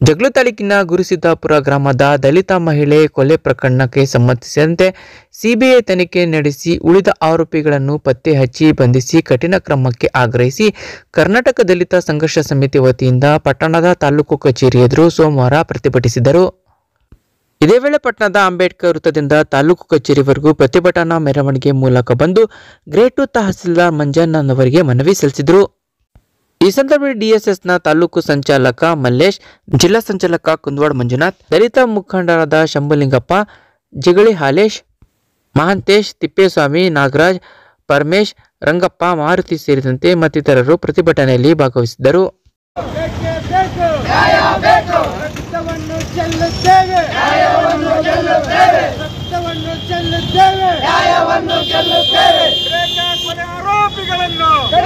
ಜಗಳು ತಾಲೂಕಿನ ಗುರುಸಿದ್ದಾಪುರ ಗ್ರಾಮದ ದಲಿತ ಮಹಿಳೆ ಕೊಲೆ ಪ್ರಕರಣಕ್ಕೆ ಸಂಬಂಧಿಸಿದಂತೆ ಸಿಬಿಐ ತನಿಖೆ ನಡೆಸಿ ಉಳಿದ ಆರೋಪಿಗಳನ್ನು ಪತ್ತೆ ಹಚ್ಚಿ ಬಂಧಿಸಿ ಕಠಿಣ ಕ್ರಮಕ್ಕೆ ಆಗ್ರಹಿಸಿ ಕರ್ನಾಟಕ ದಲಿತ ಸಂಘರ್ಷ ಸಮಿತಿ ವತಿಯಿಂದ ಪಟ್ಟಣದ ತಾಲೂಕು ಕಚೇರಿ ಎದುರು ಸೋಮವಾರ ಪ್ರತಿಭಟಿಸಿದರು ಇದೇ ವೇಳೆ ಪಟ್ಟಣದ ಅಂಬೇಡ್ಕರ್ ವೃತ್ತದಿಂದ ತಾಲೂಕು ಕಚೇರಿವರೆಗೂ ಪ್ರತಿಭಟನಾ ಮೆರವಣಿಗೆ ಮೂಲಕ ಬಂದು ಗ್ರೇಟ್ ಟು ತಹಸೀಲ್ದಾರ್ ಮಂಜಣ್ಣನವರಿಗೆ ಮನವಿ ಸಲ್ಲಿಸಿದರು ಈ ಸಂದರ್ಭದಲ್ಲಿ ಡಿಎಸ್ಎಸ್ನ ತಾಲೂಕು ಸಂಚಾಲಕ ಮಲ್ಲೇಶ್ ಜಿಲ್ಲಾ ಸಂಚಾಲಕ ಕುಂದವಾಡ್ ಮಂಜುನಾಥ್ ದಲಿತ ಮುಖಂಡರಾದ ಶಂಭುಲಿಂಗಪ್ಪ ಜಿಗಳಿ ಹಾಲೇಶ್ ಮಹಾಂತೇಶ್ ತಿಪ್ಪೇಸ್ವಾಮಿ ನಾಗರಾಜ್ ಪರಮೇಶ್ ರಂಗಪ್ಪ ಮಾರುತಿ ಸೇರಿದಂತೆ ಮತ್ತಿತರರು ಪ್ರತಿಭಟನೆಯಲ್ಲಿ ಭಾಗವಹಿಸಿದ್ದರು ಬೇಕೇ ಬೇಕು ನ್ಯಾಯ ಬೇಕು ರಕ್ತವನ್ನು ಚೆಲ್ಲುತ್ತೇವೆ ನ್ಯಾಯವನ್ನು ಗೆಲ್ಲುತ್ತೇವೆ ರಕ್ತವನ್ನು ಚೆಲ್ಲುತ್ತೇವೆ ನ್ಯಾಯವನ್ನು ಗೆಲ್ಲುತ್ತೇವೆ ರೇಖಾ ಕೊಲೆ ಆರೋಪಿಗಳನ್ನು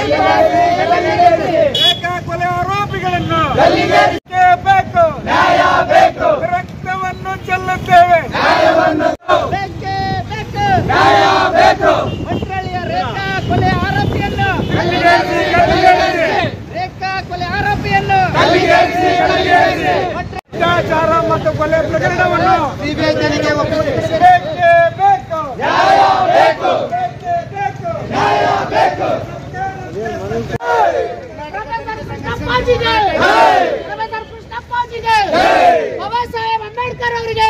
ರೇಖಾ ಕೊಲೆ ಆರೋಪಿಗಳನ್ನು ಬೇಕೇ ಬೇಕು ನ್ಯಾಯ ಬೇಕು ರಕ್ತವನ್ನು ಚೆಲ್ಲುತ್ತೇವೆ ನ್ಯಾಯವನ್ನು ಬೇಕೇ ಬೇಕು ನ್ಯಾಯ ಬೇಕು ಮಂತ್ರಳಿಯ ರೇಖಾ ಕೊಲೆ ಆರೋಪಿಯನ್ನು ರೇಖಾ ಕೊಲೆ ಆರೋಪಿಯನ್ನು ಅತ್ಯಾಚಾರ ಮತ್ತು ಕೊಲೆ ಪ್ರಕರಣವನ್ನು ಸಿಬಿಐ ತನಿಖೆ ಬೇಕೇ ಬೇಕು ನ್ಯಾಯ ಬೇಕು ಬೇಕೇ ಬೇಕು ನ್ಯಾಯ ಬೇಕು ಪ್ರೊಫೆಸರ್ ಕೃಷ್ಣಪ್ಪಾಜಿಗೆ ಪ್ರೊಫೆಸರ್ ಕೃಷ್ಣಪ್ಪಾಜಿಗೆ ಬಾಬಾ ಸಾಹೇಬ್ ಅಂಬೇಡ್ಕರ್ ಅವರಿಗೆ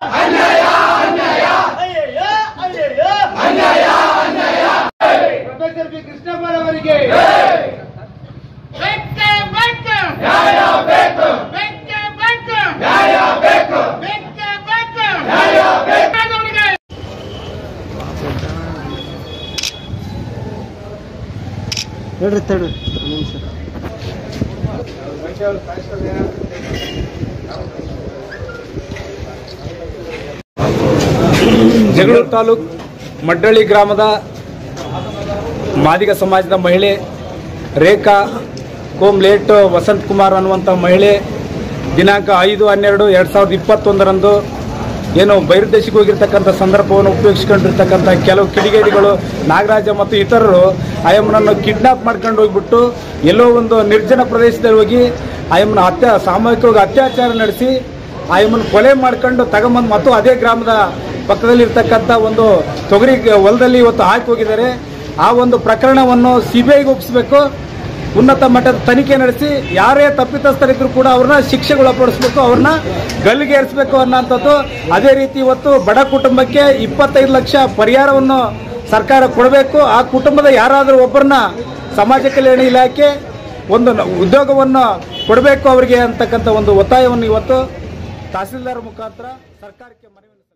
ಪ್ರೊಫೆಸರ್ ಬಿ ಕೃಷ್ಣಪ್ಪನವರಿಗೆ ಬೇಕೇ ಬೇಕು ನ್ಯಾಯ ಬೇಕು ಬೇಕೇ ಬೇಕು ನ್ಯಾಯ ಬೇಕು ಬೇಕೇ ಬೇಕು ನ್ಯಾಯ ಬೇಕು ಅವರಿಗೆ ಹೇಳ್ರಿ ತಡ್ರಿ ನಿಮಿಷ ಜಗಳೂರು ತಾಲೂಕ್ ಮಡ್ಡಳ್ಳಿ ಗ್ರಾಮದ ಮಾದಿಗ ಸಮಾಜದ ಮಹಿಳೆ ರೇಖಾ ಕೋಮ್ಲೇಟ್ ವಸಂತ್ ಕುಮಾರ್ ಅನ್ನುವಂಥ ಮಹಿಳೆ ದಿನಾಂಕ ಐದು ಹನ್ನೆರಡು ಎರಡು ಸಾವಿರದ ಇಪ್ಪತ್ತೊಂದರಂದು ಏನು ಬಹಿರ್ದೇಶಕ್ಕೆ ಹೋಗಿರ್ತಕ್ಕಂಥ ಸಂದರ್ಭವನ್ನು ಉಪಯೋಗಿಸ್ಕೊಂಡಿರ್ತಕ್ಕಂಥ ಕೆಲವು ಕಿಡಿಗೇಡಿಗಳು ನಾಗರಾಜ ಮತ್ತು ಇತರರು ಆಯಮ್ಮನನ್ನು ಕಿಡ್ನಾಪ್ ಮಾಡ್ಕೊಂಡು ಹೋಗ್ಬಿಟ್ಟು ಎಲ್ಲೋ ಒಂದು ನಿರ್ಜನ ಪ್ರದೇಶದಲ್ಲಿ ಹೋಗಿ ಆಯಮ್ಮನ ಹತ್ಯೆ ಸಾಮೂಹಿಕವಾಗಿ ಅತ್ಯಾಚಾರ ನಡೆಸಿ ಆಯಮ್ಮನ ಕೊಲೆ ಮಾಡ್ಕೊಂಡು ತಗೊಂಬಂದು ಮತ್ತು ಅದೇ ಗ್ರಾಮದ ಪಕ್ಕದಲ್ಲಿರ್ತಕ್ಕಂಥ ಒಂದು ತೊಗರಿ ಹೊಲದಲ್ಲಿ ಇವತ್ತು ಹಾಕಿ ಹೋಗಿದ್ದಾರೆ ಆ ಒಂದು ಪ್ರಕರಣವನ್ನು ಸಿ ಬಿ ಐಗೆ ಒಪ್ಪಿಸಬೇಕು ಉನ್ನತ ಮಟ್ಟದ ತನಿಖೆ ನಡೆಸಿ ಯಾರೇ ತಪ್ಪಿತಸ್ಥರಿದ್ರು ಕೂಡ ಅವ್ರನ್ನ ಶಿಕ್ಷೆಗೊಳಪಡಿಸ್ಬೇಕು ಅವ್ರನ್ನ ಗಲ್ಲಿಗೇರಿಸಬೇಕು ಅನ್ನೋಂಥದ್ದು ಅದೇ ರೀತಿ ಇವತ್ತು ಬಡ ಕುಟುಂಬಕ್ಕೆ ಇಪ್ಪತ್ತೈದು ಲಕ್ಷ ಪರಿಹಾರವನ್ನು ಸರ್ಕಾರ ಕೊಡಬೇಕು ಆ ಕುಟುಂಬದ ಯಾರಾದರೂ ಒಬ್ಬರನ್ನ ಸಮಾಜ ಕಲ್ಯಾಣ ಇಲಾಖೆ ಒಂದು ನ- ಉದ್ಯೋಗವನ್ನು ಕೊಡಬೇಕು ಅವರಿಗೆ ಅಂತಕ್ಕಂಥ ಒಂದು ಒತ್ತಾಯವನ್ನು ಇವತ್ತು ತಹಸೀಲ್ದಾರ್ ಮುಖಾಂತರ ಸರ್ಕಾರಕ್ಕೆ ಮನವಿ